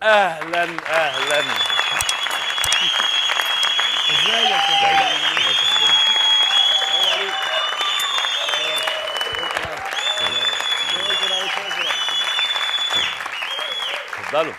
اهلا اهلا اتفضلوا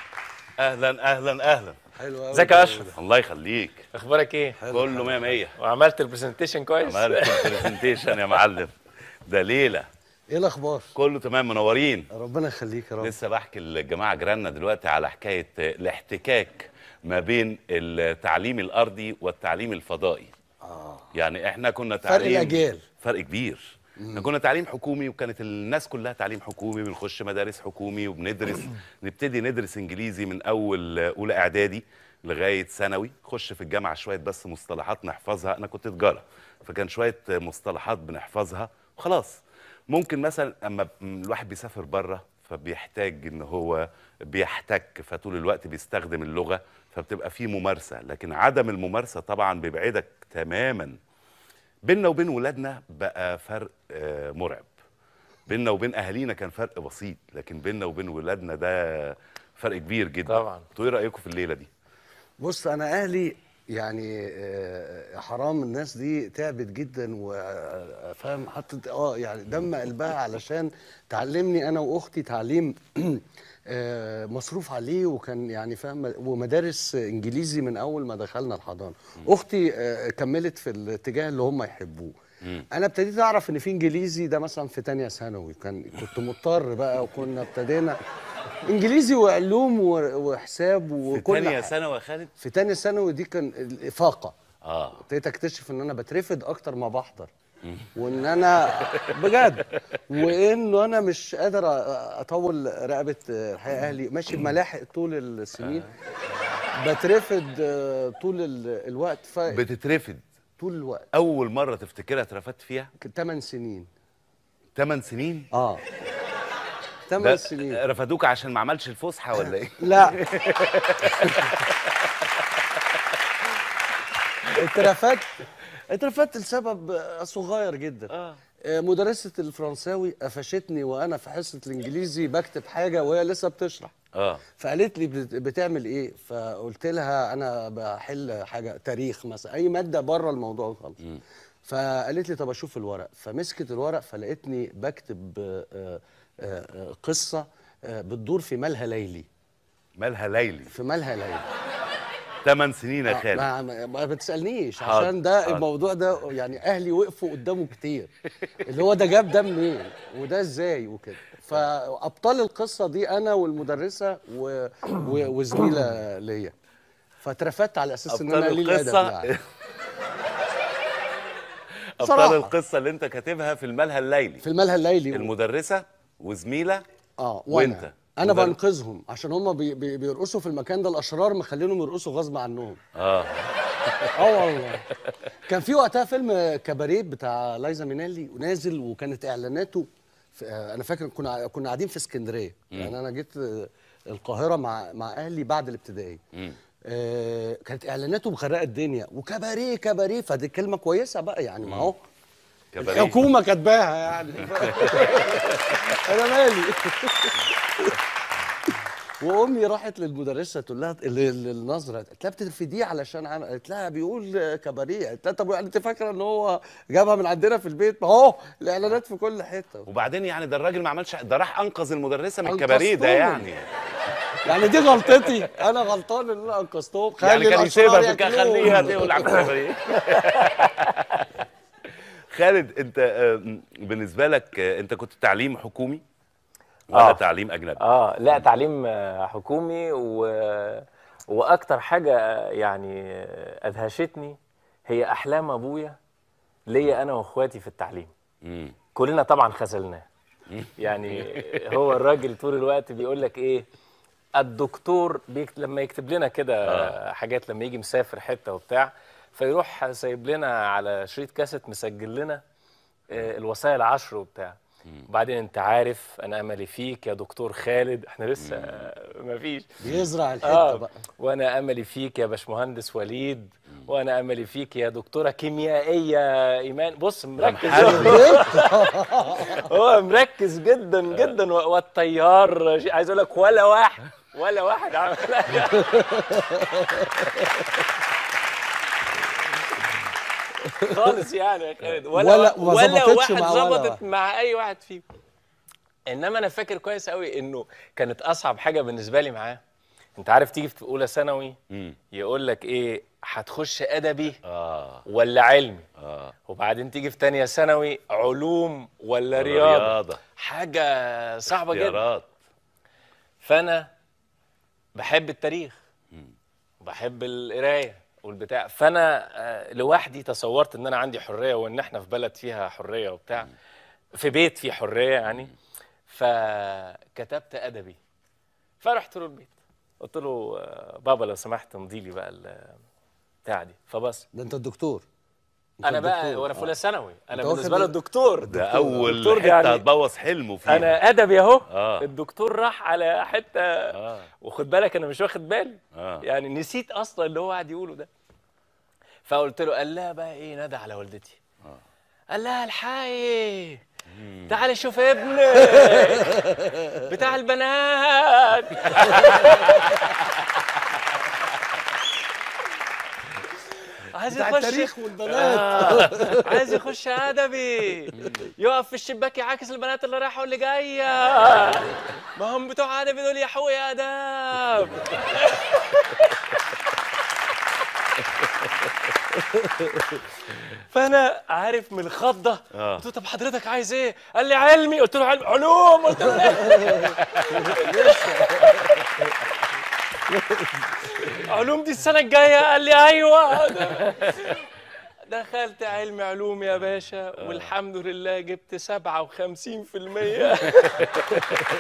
اهلا اهلا اهلا حلو قوي ازيك يا اشرف الله يخليك اخبارك ايه كله مية مية وعملت البرزنتيشن كويس عملت البرزنتيشن يا معلم ده ليله ايه الاخبار كله تمام منورين ربنا يخليك يا رب لسه بحكي للجماعه جيراننا دلوقتي على حكايه الاحتكاك ما بين التعليم الارضي والتعليم الفضائي اه يعني احنا كنا فرق تعليم الأجيال. فرق كبير احنا كنا تعليم حكومي وكانت الناس كلها تعليم حكومي بنخش مدارس حكومي وبندرس نبتدي ندرس انجليزي من اول اولى اعدادي لغايه ثانوي خش في الجامعه شويه بس مصطلحات نحفظها انا كنت تجاره فكان شويه مصطلحات بنحفظها وخلاص ممكن مثلا اما الواحد بيسافر بره فبيحتاج ان هو بيحتك فطول الوقت بيستخدم اللغه فبتبقى في ممارسه لكن عدم الممارسه طبعا بيبعدك تماما بيننا وبين ولادنا بقى فرق آه، مرعب بيننا وبين اهالينا كان فرق بسيط لكن بيننا وبين ولادنا ده فرق كبير جدا طبعا. انتوا ايه رايكم في الليله دي بص انا اهلي يعني آه، حرام الناس دي تعبت جدا وفاهم حطت اه يعني دم قلبها علشان تعلمني انا واختي تعليم آه، مصروف عليه وكان يعني فاهم ومدارس انجليزي من اول ما دخلنا الحضانه اختي آه، كملت في الاتجاه اللي هم يحبوه انا ابتديت اعرف ان في انجليزي ده مثلا في تانية ثانوي كان كنت مضطر بقى وكنا ابتدينا انجليزي وعلوم و- وحساب في وكل تانية حاجة. ثانوي يا خالد في تانية ثانوي دي كان الافاقه اه ابتديت اكتشف ان انا بترفد اكتر ما بحضر وان انا بجد وانه انا مش قادر أ- اطول رقبه الحقيقه اهلي ماشي بملاحق طول السنين بترفد آه، طول ال- الوقت ف بتترفد طول الوقت اول مره تفتكرها اترفدت فيها 8 سنين 8 سنين اه ده 8 سنين رفدوك عشان ما عملش الفسحه ولا ايه لا اترفدت اترفدت لسبب صغير جدا اه آه، مدرسة الفرنساوي قفشتني وانا في حصة الانجليزي بكتب حاجة وهي لسه بتشرح اه فقالت لي بت- بتعمل ايه فقلت لها انا بحل حاجة تاريخ مثلا اي مادة بره الموضوع خالص فقالت لي طب اشوف الورق فمسكت الورق فلقيتني بكتب آه، آه، آه، قصة آه، بتدور في مالها ليلي مالها ليلي في مالها ليلي 8 سنين يا خالد ما, ما ما بتسالنيش حاضر، عشان ده حاضر. الموضوع ده يعني اهلي وقفوا قدامه كتير اللي هو ده جاب ده منين وده ازاي وكده فابطال القصه دي انا والمدرسه و... و... وزميله ليا فاترفدت على اساس ان انا ابطال قليل الادب القصه يعني ابطال صراحة. القصه اللي انت كاتبها في الملهى الليلي في الملهى الليلي المدرسه وزميله اه وانت وانا انا مدر- بنقذهم عشان هم بي... بي... بيرقصوا في المكان ده الاشرار مخلينهم يرقصوا غصب عنهم اه اه والله كان في وقتها فيلم كباريه بتاع لايزا مينالي ونازل وكانت اعلاناته في آه، انا فاكر كنا كنا قاعدين في اسكندريه يعني انا جيت آه، القاهره مع مع اهلي بعد الابتدائي آه كانت اعلاناته مغرقه الدنيا وكباريه كباريه فدي كلمه كويسه بقى يعني ما هو كباريه الحكومه كاتباها يعني انا مالي وامي راحت للمدرسه تقول لها ال- النظره قالت لها بترفديه علشان عمل قالت لها بيقول كباريه قالت لها طب يعني انت فاكره ان هو جابها من عندنا في البيت ما هو الاعلانات في كل حته وبعدين يعني ده الراجل ما عملش ده راح انقذ المدرسه من أنقذتهم. الكباريه ده يعني يعني دي غلطتي انا غلطان ان انا انقذتهم خلي يعني كان الأشرار يسيبها في كده ياكلوهم. خليها تقول على الكباريه خالد انت آه، بالنسبه لك آه، انت كنت تعليم حكومي ولا آه. تعليم اجنبي اه لا تعليم آه، حكومي و... واكتر حاجه آه، يعني آه، ادهشتني هي احلام ابويا ليا انا واخواتي في التعليم مم. كلنا طبعا خذلناه يعني هو الراجل طول الوقت بيقول لك ايه الدكتور بيك لما يكتب لنا كده حاجات لما يجي مسافر حته وبتاع فيروح سايب لنا على شريط كاسيت مسجل لنا آه، الوصايا العشر وبتاع وبعدين انت عارف انا املي فيك يا دكتور خالد احنا لسه ما فيش بيزرع الحته اه بقى وانا املي فيك يا باشمهندس وليد وانا املي فيك يا دكتوره كيميائيه ايمان بص مركز هو مركز جدا جدا و- والطيار شيء- عايز اقول لك ولا واحد ولا واحد عمل خالص يعني يا خالد ولا ولا- ما ولا ظبطتش واحد مع ولا ظبطت واحد. مع اي واحد فيهم انما انا فاكر كويس قوي انه كانت اصعب حاجه بالنسبه لي معاه انت عارف تيجي في اولى ثانوي مم. يقول لك ايه هتخش ادبي اه ولا علمي اه وبعدين تيجي في تانية ثانوي علوم ولا رياضه رياضه حاجه صعبه جدا اختيارات فانا بحب التاريخ وبحب القرايه والبتاع فانا آه، لوحدي تصورت ان انا عندي حريه وان احنا في بلد فيها حريه وبتاع في بيت فيه حريه يعني فكتبت ادبي فرحت له البيت قلت له آه، بابا لو سمحت امضي لي بقى ال- بتاع دي فبس ده انت الدكتور أنت انا بقى الدكتور. وانا في اولى ثانوي انا أنت واخد بالنسبه له ال- الدكتور ده اول دكتور حته يعني- هتبوظ حلمه فيها انا ادبي اهو آه. الدكتور راح على حته اه وخد بالك انا مش واخد بالي اه يعني نسيت اصلا اللي هو قاعد يقوله ده فقلت له قال لها بقى ايه نادى على والدتي قال لها الحقي تعالي شوف ابنك بتاع البنات عايز بتاع يخش التاريخ والبنات آه. عايز يخش ادبي يقف في الشباك يعاكس البنات اللي رايحه واللي جايه ما هم بتوع ادبي دول يا حقوق يا ادب فانا عارف من الخضه آه. قلت له طب حضرتك عايز ايه؟ قال لي علمي قلت له علم علوم قلت له علوم دي السنه الجايه قال لي ايوه دخلت علم علوم يا باشا والحمد لله جبت 57%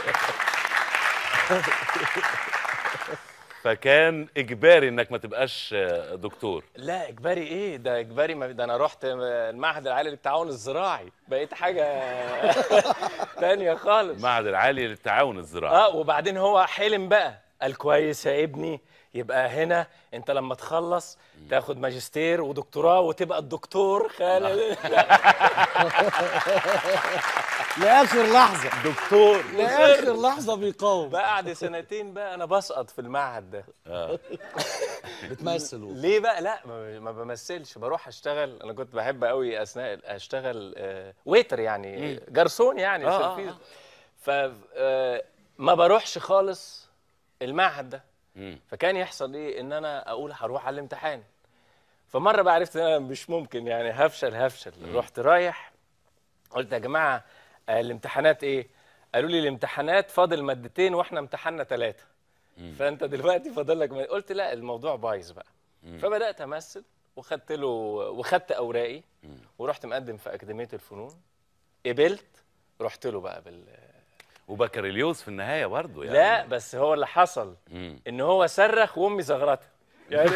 فكان اجباري انك ما تبقاش آه، دكتور لا اجباري ايه ده اجباري ما ده انا رحت المعهد العالي للتعاون الزراعي بقيت حاجه تانية خالص المعهد العالي للتعاون الزراعي اه وبعدين هو حلم بقى قال كويس يا ابني يبقى هنا انت لما تخلص تاخد ماجستير ودكتوراه وتبقى الدكتور خالد لاخر لحظه دكتور لاخر لحظه بيقاوم بعد سنتين بقى انا بسقط في المعهد ده بتمثل ليه بقى لا ما ما بمثلش بروح اشتغل انا كنت بحب قوي اثناء اشتغل آه، ويتر يعني جرسون يعني آه، في آه، الفيز ف آه، ما بروحش خالص المعهد ده مم. فكان يحصل ايه ان انا اقول هروح على الامتحان فمره بقى عرفت ان انا مش ممكن يعني هفشل هفشل رحت رايح قلت يا جماعه آه، الامتحانات ايه قالوا لي الامتحانات فاضل مادتين واحنا امتحاننا ثلاثه فانت دلوقتي فاضل لك ماد- قلت لا الموضوع بايظ بقى فبدات امثل وخدت له وخدت اوراقي ورحت مقدم في اكاديميه الفنون قبلت رحت له بقى بال وبكالوريوس في النهايه برضه يعني لا بس هو اللي حصل مم. ان هو صرخ وامي زغرتها يعني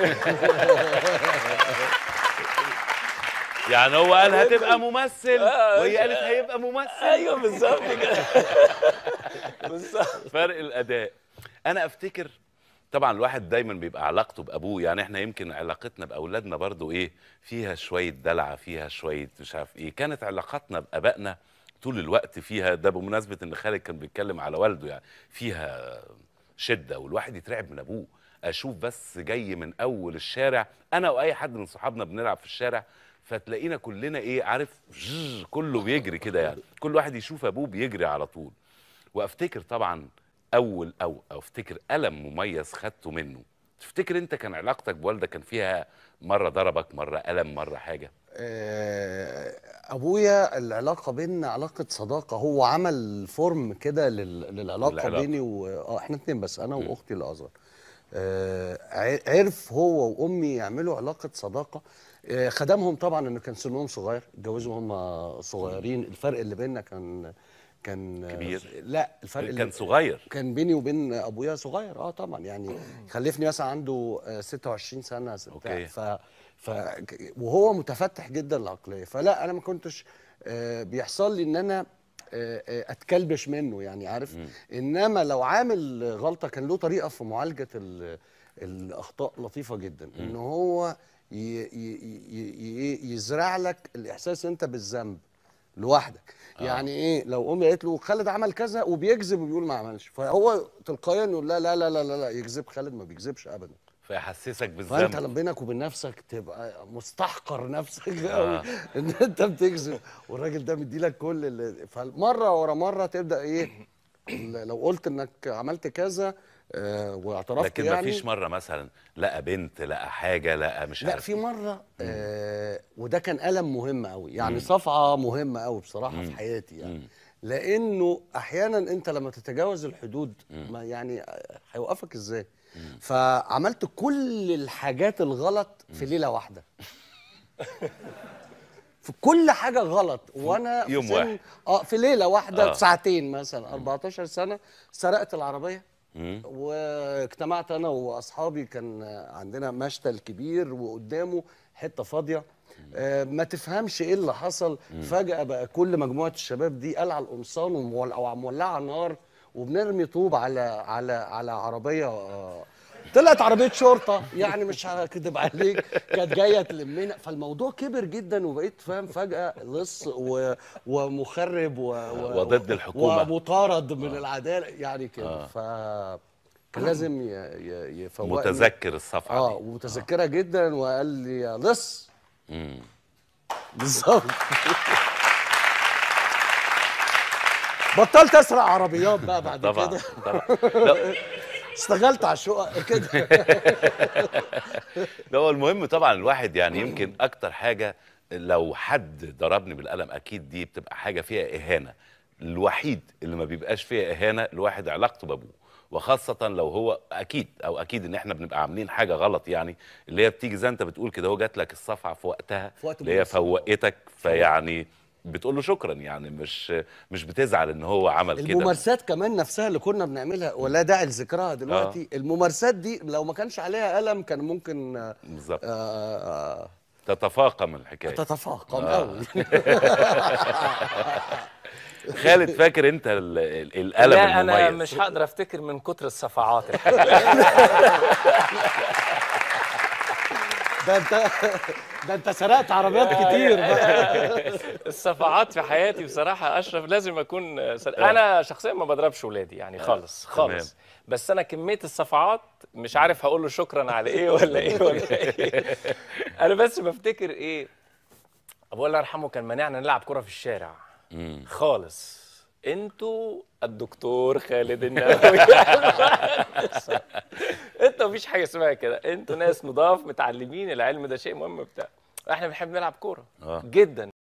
يعني هو قال هتبقى ممثل آه، وهي قالت هيبقى ممثل ايوه بالظبط كده بالظبط فرق الاداء انا افتكر طبعا الواحد دايما بيبقى علاقته بابوه يعني احنا يمكن علاقتنا باولادنا برضو ايه فيها شويه دلع فيها شويه مش عارف ايه كانت علاقاتنا بابائنا طول الوقت فيها ده بمناسبه ان خالد كان بيتكلم على والده يعني فيها شده والواحد يترعب من ابوه اشوف بس جاي من اول الشارع انا واي حد من صحابنا بنلعب في الشارع فتلاقينا كلنا ايه عارف جز، كله بيجري كده يعني كل واحد يشوف ابوه بيجري على طول وافتكر طبعا اول او أو افتكر الم مميز خدته منه تفتكر انت كان علاقتك بوالدك كان فيها مره ضربك مره الم مره حاجه آه، ابويا العلاقه بيننا علاقه صداقه هو عمل فورم كده لل- للعلاقه للعلاقة. بيني و اه احنا اتنين بس انا واختي الاصغر آه، ع- عرف هو وامي يعملوا علاقه صداقه آه، خدمهم طبعا انه كان سنهم صغير اتجوزوا هم صغيرين الفرق اللي بيننا كان كان آه، كبير؟ لا الفرق اللي كان صغير كان بيني وبين ابويا صغير اه طبعا يعني خلفني مثلا عنده آه، 26 سنه ست- أوكي. ف ف وهو متفتح جدا العقليه فلا انا ما كنتش آه، بيحصل لي ان انا آه، آه، اتكلبش منه يعني عارف انما لو عامل غلطه كان له طريقه في معالجه ال- الاخطاء لطيفه جدا ان هو ي- ي- ي- ي- يزرع لك الاحساس انت بالذنب لوحدك يعني ايه لو امي قالت له خالد عمل كذا وبيكذب وبيقول ما عملش فهو تلقائيا يقول لا لا لا لا لا, لا يكذب خالد ما بيكذبش ابدا فيحسسك فانت بالذنب لما بينك وبين نفسك تبقى مستحقر نفسك آه. قوي ان انت بتكذب والراجل ده مديلك كل اللي فمره ورا مره تبدا ايه ال- لو قلت انك عملت كذا آه واعترفت لكن يعني مفيش مره مثلا لقى بنت لقى حاجه لقى مش لا عارف في مره آه وده كان ألم مهم قوي يعني صفعه مهمه قوي بصراحه في حياتي يعني لانه احيانا انت لما تتجاوز الحدود ما يعني آه، هيوقفك ازاي فعملت كل الحاجات الغلط في ليله واحده في كل حاجه غلط وانا في يوم سن- واحد. اه في ليله واحده آه. آه. ساعتين مثلا 14 سنه سرقت العربيه مم. واجتمعت انا واصحابي كان عندنا مشتل كبير وقدامه حته فاضيه آه، ما تفهمش ايه اللي حصل فجاه بقى كل مجموعه الشباب دي قلع القمصان ومول- ومولعه نار وبنرمي طوب على على على عربيه آه، طلعت عربيه شرطه يعني مش هكدب عليك كانت جايه تلمنا فالموضوع كبر جدا وبقيت فاهم فجاه لص و- ومخرب و و وضد الحكومة. ومطارد من العداله يعني كده ف كان لازم ي- ي- يفوقني متذكر الصفعه اه دي ومتذكرها جدا وقال لي يا لص مم. بالظبط بطلت اسرق عربيات بقى بعد طبعا كده طبعا لا، اشتغلت على الشقق كده ده هو المهم طبعا الواحد يعني يمكن اكتر حاجه لو حد ضربني بالقلم اكيد دي بتبقى حاجه فيها اهانه الوحيد اللي ما بيبقاش فيها اهانه الواحد علاقته بابوه وخاصة لو هو أكيد أو أكيد إن إحنا بنبقى عاملين حاجة غلط يعني اللي هي بتيجي زي أنت بتقول كده هو جات لك الصفعة في وقتها في وقت اللي هي مناسب. فوقتك فيعني بتقول له شكرا يعني مش مش بتزعل إن هو عمل كده الممارسات كمان نفسها اللي كنا بنعملها ولا داعي لذكرها دلوقتي الممارسات دي لو ما كانش عليها قلم كان ممكن آه، بالظبط آه، تتفاقم الحكاية تتفاقم آه. قوي خالد فاكر أنت ال- ال- القلم لا انا المميز مش هقدر افتكر من كتر الصفعات الحقيقة. ده انت ده انت سرقت عربيات كتير بقى الصفعات في حياتي بصراحه اشرف لازم اكون سر... انا شخصيا ما بضربش ولادي يعني خالص خالص تمام. بس انا كميه الصفعات مش عارف هقول له شكرا على ايه ولا ايه ولا ايه انا بس بفتكر ايه ابويا الله يرحمه كان مانعنا نلعب كره في الشارع مم. خالص انتوا الدكتور خالد النبوي انتوا مفيش حاجه اسمها كده انتوا ناس نضاف متعلمين العلم ده شيء مهم بتاع احنا بنحب نلعب كوره آه. جدا